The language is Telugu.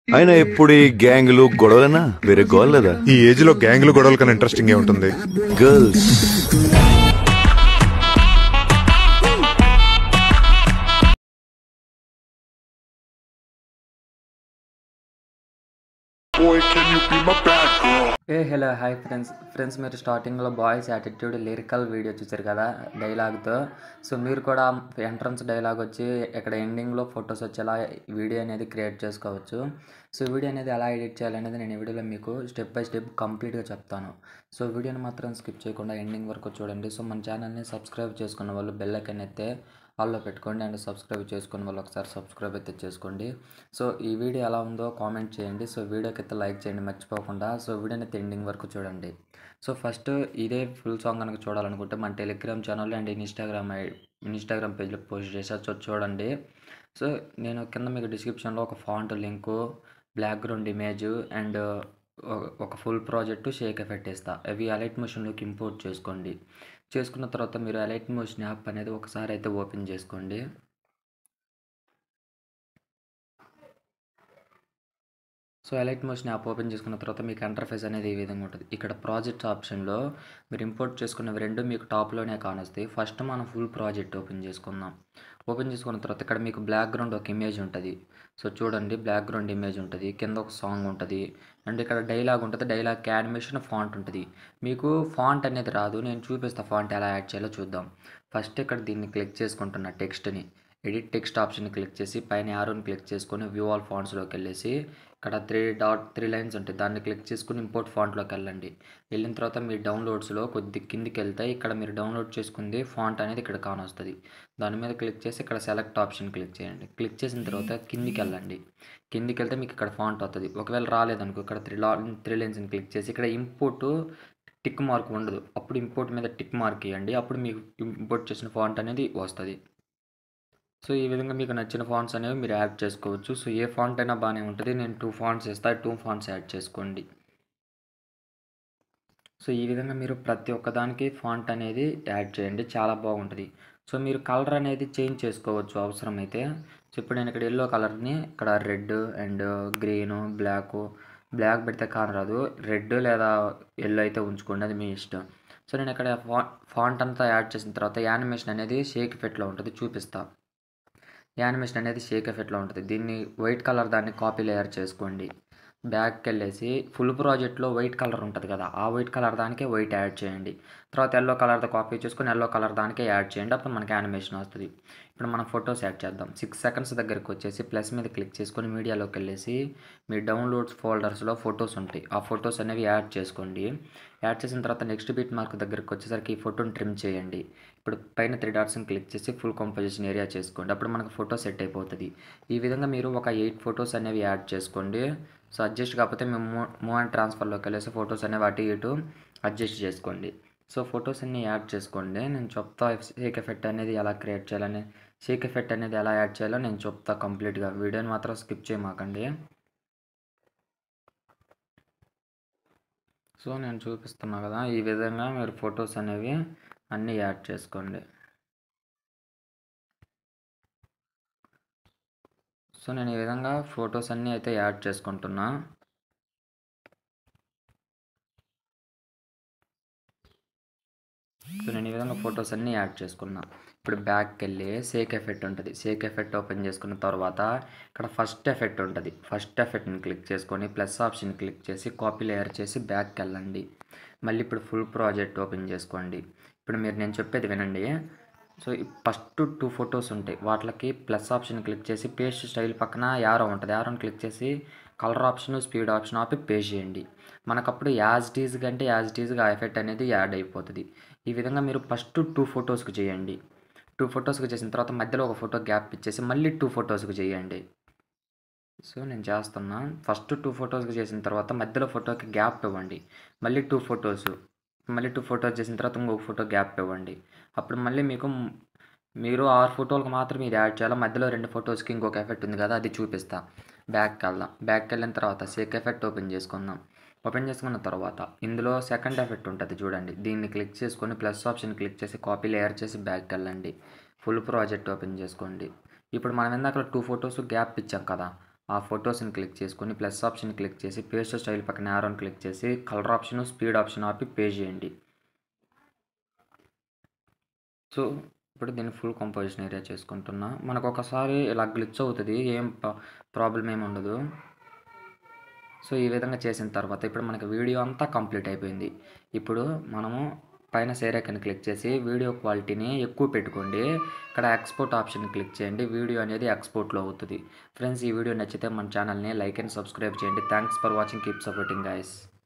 అయినా ఎప్పుడు ఈ గ్యాంగ్లు గొడవలేనా వేరే గోల్ లేదా ఈ ఏజ్ లో గ్యాంగ్లు గొడవల కన్నా ఇంట్రెస్టింగ్ ఏ ఉంటుంది girls Boy, can you be my bad girl? ఏ హలో హాయ్ ఫ్రెండ్స్ ఫ్రెండ్స్ మీరు స్టార్టింగ్లో బాయ్స్ యాటిట్యూడ్ లిరికల్ వీడియో చూసారు కదా డైలాగ్తో సో మీరు కూడా ఎంట్రన్స్ డైలాగ్ వచ్చి ఇక్కడ ఎండింగ్లో ఫొటోస్ వచ్చేలా వీడియో అనేది క్రియేట్ చేసుకోవచ్చు సో వీడియో అనేది ఎలా ఎడిట్ చేయాలనేది నేను ఈ వీడియోలో మీకు స్టెప్ బై స్టెప్ కంప్లీట్గా చెప్తాను సో వీడియోని మాత్రం స్కిప్ చేయకుండా ఎండింగ్ వరకు చూడండి సో మన ఛానల్ని సబ్స్క్రైబ్ చేసుకున్న వాళ్ళు బెల్ ఐకన్ అయితే ఆల్లో పెట్టుకోండి అండ్ సబ్స్క్రైబ్ చేసుకున్న వాళ్ళు ఒకసారి సబ్స్క్రైబ్ అయితే చేసుకోండి సో ఈ వీడియో ఎలా ఉందో కామెంట్ చేయండి సో వీడియోకి అయితే లైక్ చేయండి మర్చిపోకుండా సో వీడియోని అయితే ఎండింగ్ వరకు చూడండి సో ఫస్ట్ ఇదే ఫుల్ సాంగ్ కనుక చూడాలనుకుంటే మన Telegram channel and Instagram Instagram పేజ్లో పోస్ట్ చేసా సో చూడండి సో నేను కింద మీకు డిస్క్రిప్షన్లో ఒక font link background image and ఒక ఫుల్ ప్రాజెక్టు షేక్ ఎఫెక్ట్ ఇస్తా అవి అలైట్ మోషన్లోకి ఇంపోర్ట్ చేసుకోండి చేసుకున్న తర్వాత మీరు అలైట్ మోషన్ యాప్ అనేది ఒకసారి అయితే ఓపెన్ చేసుకోండి so Alight motion app open చేసుకున్న తర్వాత మీకు ఇంటర్ఫేస్ అనేది ఈ విధంగా ఉంటుంది ఇక్కడ ప్రాజెక్ట్ ఆప్షన్లో మీరు ఇంపోర్ట్ చేసుకున్నవి రెండు మీకు టాప్లోనే కానొస్తాయి ఫస్ట్ మనం ఫుల్ ప్రాజెక్ట్ ఓపెన్ చేసుకుందాం ఓపెన్ చేసుకున్న తర్వాత ఇక్కడ మీకు బ్యాక్గ్రౌండ్ ఒక ఇమేజ్ ఉంటుంది సో చూడండి బ్యాక్గ్రౌండ్ ఇమేజ్ ఉంటుంది కింద ఒక సాంగ్ ఉంటుంది అండ్ ఇక్కడ డైలాగ్ ఉంటుంది డైలాగ్ యానిమేషన్ ఫాంట్ ఉంటుంది మీకు ఫాంట్ అనేది రాదు నేను చూపిస్తా ఫాంట్ ఎలా యాడ్ చేయాలో చూద్దాం ఫస్ట్ ఇక్కడ దీన్ని క్లిక్ చేసుకుంటున్నా టెక్స్ట్ని ఎడిట్ టెక్స్ట్ ఆప్షన్ క్లిక్ చేసి పైన యారోని క్లిక్ చేసుకొని వ్యూ ఆల్ ఫాంట్స్లోకి వెళ్ళేసి ఇక్కడ త్రీ డాట్ త్రీ లైన్స్ ఉంటాయి దాన్ని క్లిక్ చేసుకుని ఇంపోర్ట్ ఫాంట్లోకి వెళ్ళండి వెళ్ళిన తర్వాత మీ డౌన్లోడ్స్లో కొద్ది కిందికి వెళ్తే ఇక్కడ మీరు డౌన్లోడ్ చేసుకుంది ఫాంట్ అనేది ఇక్కడ కానొస్తుంది దాని మీద క్లిక్ చేసి ఇక్కడ సెలెక్ట్ ఆప్షన్ క్లిక్ చేయండి క్లిక్ చేసిన తర్వాత కిందికి వెళ్ళండి కిందికి వెళ్తే మీకు ఇక్కడ ఫాంట్ వస్తుంది ఒకవేళ రాలేదనుకో ఇక్కడ త్రీ లా త్రీ లైన్స్ని క్లిక్ చేసి ఇక్కడ ఇంపోర్ట్ టిక్ మార్క్ ఉండదు అప్పుడు ఇంపోర్ట్ మీద టిక్ మార్క్ ఇవ్వండి అప్పుడు మీకు ఇంపోర్ట్ చేసిన ఫాంట్ అనేది వస్తుంది సో ఈ విధంగా మీకు నచ్చిన ఫాంట్స్ అనేవి మీరు యాడ్ చేసుకోవచ్చు సో ఏ ఫాంట్ అయినా బాగానే ఉంటుంది నేను టూ ఫాంట్స్ ఇస్తాను టూ ఫాంట్స్ యాడ్ చేసుకోండి సో ఈ విధంగా మీరు ప్రతి ఒక్కదానికి ఫాంట్ అనేది యాడ్ చేయండి చాలా బాగుంటుంది సో మీరు కలర్ అనేది చేంజ్ చేసుకోవచ్చు అవసరమైతే సో ఇప్పుడు నేను ఇక్కడ ఎల్లో కలర్ని ఇక్కడ red and green black black పెడితే కానరాదు రెడ్ లేదా ఎల్లో అయితే ఉంచుకోండి అది మీ ఇష్టం సో నేను ఇక్కడ ఫా ఫాంట్ అంతా యాడ్ చేసిన తర్వాత యానిమేషన్ అనేది షేక్ ఎఫెక్ట్లో ఉంటుంది చూపిస్తా యానిమేషన్ అనేది షేక్ ఎఫెక్ట్లో ఉంటుంది దీన్ని వైట్ కలర్ దాన్ని కాపీ లేయర్ చేసుకోండి బ్యాక్కి వెళ్ళేసి ఫుల్ ప్రాజెక్ట్లో వైట్ కలర్ ఉంటుంది కదా ఆ వైట్ కలర్ దానికే వైట్ యాడ్ చేయండి తర్వాత ఎల్లో కలర్తో కాపీ చేసుకొని ఎల్లో కలర్ దానికే యాడ్ చేయండి అప్పుడు మనకి యానిమేషన్ వస్తుంది ఇప్పుడు మనం ఫొటోస్ యాడ్ చేద్దాం సిక్స్ సెకండ్స్ దగ్గరికి వచ్చేసి ప్లస్ మీద క్లిక్ చేసుకొని మీడియాలోకి వెళ్ళేసి మీ డౌన్లోడ్స్ ఫోల్డర్స్లో ఫొటోస్ ఉంటాయి ఆ ఫొటోస్ అనేవి యాడ్ చేసుకోండి యాడ్ చేసిన తర్వాత నెక్స్ట్ బీట్ మార్క్ దగ్గరికి వచ్చేసరికి ఈ ఫోటోని ట్రిమ్ చేయండి ఇప్పుడు పైన త్రీ డాట్స్ని క్లిక్ చేసి ఫుల్ కంపోజిషన్ ఏరియా చేసుకోండి అప్పుడు మనకు ఫోటో సెట్ అయిపోతుంది ఈ విధంగా మీరు ఒక ఎయిట్ ఫొటోస్ అనేవి యాడ్ చేసుకోండి సో అడ్జస్ట్ కాకపోతే మేము మూవ్ అండ్ ట్రాన్స్ఫర్లోకి వెళ్ళేసి ఫొటోస్ అనేవి అటు ఇటు అడ్జస్ట్ చేసుకోండి సో ఫొటోస్ అన్ని యాడ్ చేసుకోండి నేను చెప్తా షేక్ ఎఫెక్ట్ అనేది ఎలా క్రియేట్ చేయాలని షేక్ ఎఫెక్ట్ అనేది ఎలా యాడ్ చేయాలో నేను చెప్తా కంప్లీట్గా వీడియోని మాత్రం స్కిప్ చేయమాకండి సో నేను చూపిస్తున్నా కదా ఈ విధంగా మీరు ఫొటోస్ అనేవి అన్నీ యాడ్ చేసుకోండి సో నేను ఈ విధంగా ఫొటోస్ అన్నీ అయితే యాడ్ చేసుకుంటున్నా సో నేను ఈ విధంగా ఫొటోస్ అన్నీ యాడ్ చేసుకున్నా ఇప్పుడు బ్యాక్కి వెళ్ళి సేక్ ఎఫెక్ట్ ఉంటుంది సేక్ ఎఫెక్ట్ ఓపెన్ చేసుకున్న తర్వాత ఇక్కడ ఫస్ట్ ఎఫెక్ట్ ఉంటుంది ఫస్ట్ ఎఫెక్ట్ని క్లిక్ చేసుకొని ప్లస్ ఆప్షన్ క్లిక్ చేసి కాపీ లేయర్ చేసి బ్యాక్కి వెళ్ళండి మళ్ళీ ఇప్పుడు ఫుల్ ప్రాజెక్ట్ ఓపెన్ చేసుకోండి ఇప్పుడు మీరు నేను చెప్పేది వినండి సో ఫస్ట్ టూ ఫొటోస్ ఉంటాయి వాటికి ప్లస్ ఆప్షన్ క్లిక్ చేసి పేస్ట్ స్టైల్ పక్కన యారో ఉంటుంది యారోని క్లిక్ చేసి కలర్ ఆప్షన్ స్పీడ్ ఆప్షన్ ఆపి పేస్ట్ చేయండి మనకప్పుడు యాజ్ టీజ్ కంటే యాజ్ టీజ్గా ఆ ఎఫెక్ట్ అనేది యాడ్ అయిపోతుంది ఈ విధంగా మీరు ఫస్ట్ టూ ఫొటోస్కి చేయండి టూ ఫొటోస్కి చేసిన తర్వాత మధ్యలో ఒక ఫోటో గ్యాప్ ఇచ్చేసి మళ్ళీ టూ ఫొటోస్కి చేయండి సో నేను చేస్తున్నా ఫస్ట్ టూ ఫొటోస్కి చేసిన తర్వాత మధ్యలో ఫోటోకి గ్యాప్ ఇవ్వండి మళ్ళీ టూ ఫొటోస్ మళ్ళీ టూ ఫొటోస్ చేసిన తర్వాత ఇంకొక ఫోటో గ్యాప్ ఇవ్వండి అప్పుడు మళ్ళీ మీకు మీరు ఆరు ఫోటోలకు మాత్రం ఇది యాడ్ చేయాలి మధ్యలో రెండు ఫొటోస్కి ఇంకొక ఎఫెక్ట్ ఉంది కదా అది చూపిస్తా బ్యాక్కి వెళ్దాం బ్యాక్కి వెళ్ళిన తర్వాత సేక్ ఎఫెక్ట్ ఓపెన్ చేసుకుందాం ఓపెన్ చేసుకున్న తర్వాత ఇందులో సెకండ్ ఎఫెక్ట్ ఉంటుంది చూడండి దీన్ని క్లిక్ చేసుకొని ప్లస్ ఆప్షన్ క్లిక్ చేసి కాపీ లేయర్ చేసి బ్యాక్కి వెళ్ళండి ఫుల్ ప్రాజెక్ట్ ఓపెన్ చేసుకోండి ఇప్పుడు మనం ఇందాక టూ ఫొటోస్ గ్యాప్ ఇచ్చాం కదా ఆ ఫొటోస్ని క్లిక్ చేసుకొని ప్లస్ ఆప్షన్ క్లిక్ చేసి పేస్ట్ స్టైల్ పక్కన యారోని క్లిక్ చేసి కలర్ ఆప్షన్ స్పీడ్ ఆప్షన్ ఆపి పే చేయండి సో ఇప్పుడు దీన్ని ఫుల్ కంపోజిషన్ ఏరియా చేసుకుంటున్నా మనకు ఒకసారి ఇలా గ్లిచ్ అవుతుంది ఏం ప్రాబ్లం ఏమి ఉండదు సో ఈ విధంగా చేసిన తర్వాత ఇప్పుడు మనకి వీడియో అంతా కంప్లీట్ అయిపోయింది ఇప్పుడు మనము పైన సేరేకని క్లిక్ చేసి వీడియో క్వాలిటీని ఎక్కువ పెట్టుకోండి ఇక్కడ ఎక్స్పోర్ట్ ఆప్షన్ క్లిక్ చేయండి వీడియో అనేది ఎక్స్పోర్ట్లో అవుతుంది ఫ్రెండ్స్ ఈ వీడియో నచ్చితే మన ఛానల్ని లైక్ అండ్ సబ్స్క్రైబ్ చేయండి thanks for watching keep supporting guys